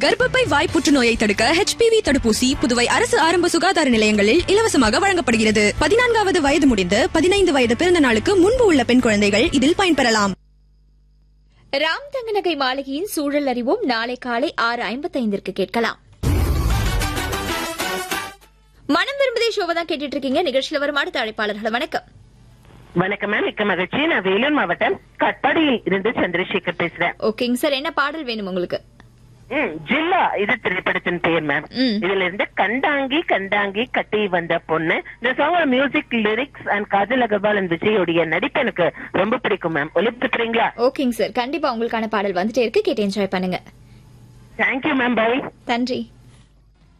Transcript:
கர்ப்பப்பை வாய் புற்றுநோயை தடுக்க ஹெச்பிவி தடுப்பூசி புதுவை அரசு ஆரம்ப சுகாதார நிலையங்களில் இலவசமாக வழங்கப்படுகிறது பதினான்காவது வயது முடிந்து பதினைந்து வயது பிறந்த நாளுக்கு முன்பு உள்ள பெண் குழந்தைகள் இதில் பயன்பெறலாம் ராம் தங்கநகை மாளிகையின் சூழல் அறிவோம் நாளை காலை ஆறு ஐம்பத்தைந்திற்கு கேட்கலாம் மனம் விரும்புதே ஷோவை தான் கேட்டுட்டு இருக்கீங்க நிகழ்ச்சியில வரும் அடுத்த அழைப்பாளர்கள் வணக்கம் வணக்கம் மேம் மிக்க மகிழ்ச்சி நான் வேலூர் மாவட்டம் கட்பாடியில் இருந்து சந்திரசேகர் பேசுறேன் ஓகேங்க சார் என்ன பாடல் வேணும் உங்களுக்கு ம், ஜில்லா இது திரைப்படத்தின் பெயர் மேம் ம். இதுல இருந்து கண்டாங்கி கண்டாங்கி கட்டி வந்த பொண்ணு இந்த சாங்கோட music lyrics and Kajal Agarwal and விஜயோடைய நடிப்பு எனக்கு ரொம்ப பிடிக்கும் மேம் ஒளிப்பிடுறீங்களா ஓகேங்க சார் கண்டிப்பா உங்களுக்கான பாடல் வந்துட்டே இருக்கு கேட்டு என்ஜாய் பண்ணுங்க தேங்க்யூ மேம் பை நன்றி